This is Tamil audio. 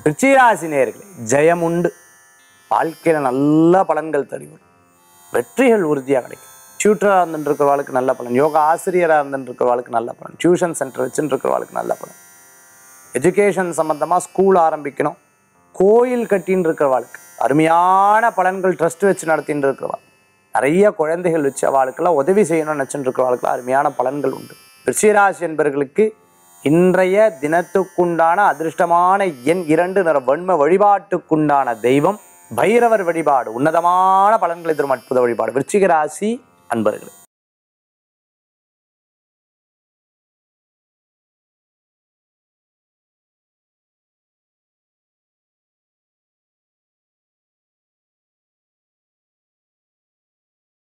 ரிச்சிராசி நேர்களே ஜெயம் உண்டு வாழ்க்கையில் நல்ல பலன்கள் தடி வரும் வெற்றிகள் உறுதியாக கிடைக்கும் டியூட்டராக இருந்துட்டு இருக்கிறவாளுக்கு நல்ல பலன் யோகா ஆசிரியராக இருந்துட்டு இருக்கிறவாளுக்கு நல்ல பலன் டியூஷன் சென்டர் வச்சுட்டு இருக்கிறவாளுக்கு நல்ல பலன் எஜுகேஷன் சம்மந்தமாக ஸ்கூல் ஆரம்பிக்கணும் கோயில் கட்டின்னு இருக்கிறவாளுக்கு அருமையான பலன்கள் ட்ரஸ்ட் வச்சு நடத்தின்னு இருக்கிறவா நிறைய குழந்தைகள் வச்சு அவளுக்கெல்லாம் உதவி செய்யணும்னு நினச்சிட்டு இருக்கிறவாளுக்கெல்லாம் அருமையான பலன்கள் உண்டு ரிஷிராசி என்பவர்களுக்கு இன்றைய தினத்துக்குண்டான அதிர்ஷ்டமான எண் இரண்டு நிற வன்ம வழிபாட்டுக்குண்டான தெய்வம் பைரவர் வழிபாடு உன்னதமான பலன்களை தரும் அற்புத வழிபாடு விருச்சிக ராசி அன்பர்களே